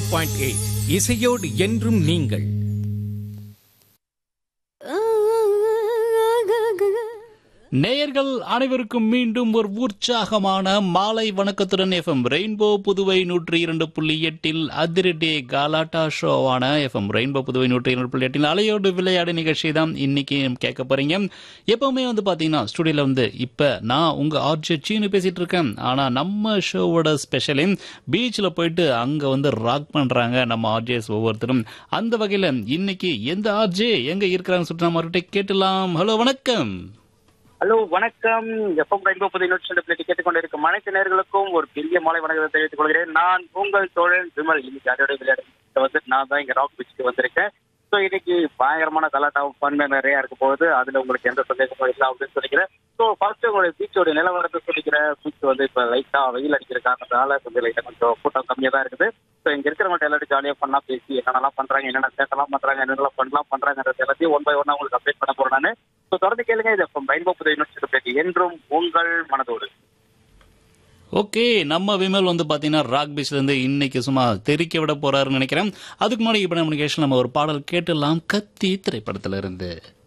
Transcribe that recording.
point eight இசையோடு என்றும் நீங்கள் நேயர்கள் அனைவருக்கும் மீண்டும் ஒரு உற்சாகமான மாலை வணக்கத்துடன் எஃப்எம் ரெயின்போ புதுவை நூற்றி இரண்டு புள்ளி எட்டில் அதிரடே காலாட்டா ஷோவான எஃப்எம் ரெயின்போ புதுவை நூற்றி இரண்டு புள்ளி எட்டில் அலையோடு விளையாடு நிகழ்ச்சி தான் இன்னைக்கு கேட்க போறீங்க எப்பவுமே வந்து பாத்தீங்கன்னா ஸ்டுடியோல வந்து இப்ப நான் உங்க ஆர்ஜே சீனு பேசிட்டு இருக்கேன் ஆனா நம்ம ஷோவோட ஸ்பெஷலே பீச்ல போயிட்டு அங்க வந்து ராக் பண்றாங்க நம்ம ஆர்ஜேஸ் ஒவ்வொருத்தரும் அந்த வகையில இன்னைக்கு எந்த ஆர்ஜே எங்க இருக்கிறாங்கன்னு சொல்லிட்டு நம்ம அவர்கிட்ட கேட்டலாம் ஹலோ வணக்கம் ஹலோ வணக்கம் எஃப்எம் ரெயின்போ புதிய நூற்றி பிளேட் கேட்டுக்கொண்டிருக்கும் அனைத்து நேர்களுக்கும் ஒரு பெரிய மாலை வணக்கத்தை தெரிவித்துக் கொள்கிறேன் நான் உங்கள் தோழன் விமல் இன்னைக்கு அதோட விளையாடு வந்து நான் தான் இங்க ராக் பீச்சுக்கு வந்திருக்கேன் ஸோ இன்னைக்கு பயங்கரமான கலாட்டாவும் ஃபன் நிறைய இருக்க போகுது அதுல உங்களுக்கு எந்த சந்தேகமும் இல்லை அப்படின்னு சொல்லிக்கிறேன் ஸோ ஃபர்ஸ்ட் உங்களுடைய பீச்சோட நிலவரத்தை சொல்லிக்கிறேன் பீச் வந்து இப்போ லைட்டா வெயில் அடிக்கிற காரணத்தால கொஞ்சம் லைட்டா கொஞ்சம் கூட்டம் கம்மியா தான் இருக்குது ஸோ இங்க இருக்கிறவங்க எல்லாரும் ஜாலியா பண்ணா பேசி என்னென்னலாம் பண்றாங்க என்னென்ன சேட்டெல்லாம் பண்றாங்க என்னென்னலாம் பண்ணலாம் பண்றாங்கன்றது எல்லாத்தையும் ஒன் பை ஒன்னா உங்களுக்கு அப்டேட் பண்ண போறேன் நான் ஸோ தொடர்ந்து கேளுங்க இது ரெயின்போ புதிய யூனிவர்சிட்டி என்றும் உங்கள் மனதோடு ஓகே நம்ம விமல் வந்து பாத்தீங்கன்னா ராக் பீச்ல இருந்து இன்னைக்கு சும்மா தெரிக்க விட போறாருன்னு நினைக்கிறேன் அதுக்கு முன்னாடி இப்ப நம்ம நிகழ்ச்சியில் நம்ம ஒரு பாடல் கேட்டுலாம் கத்தி திரைப்படத்துல இருந்து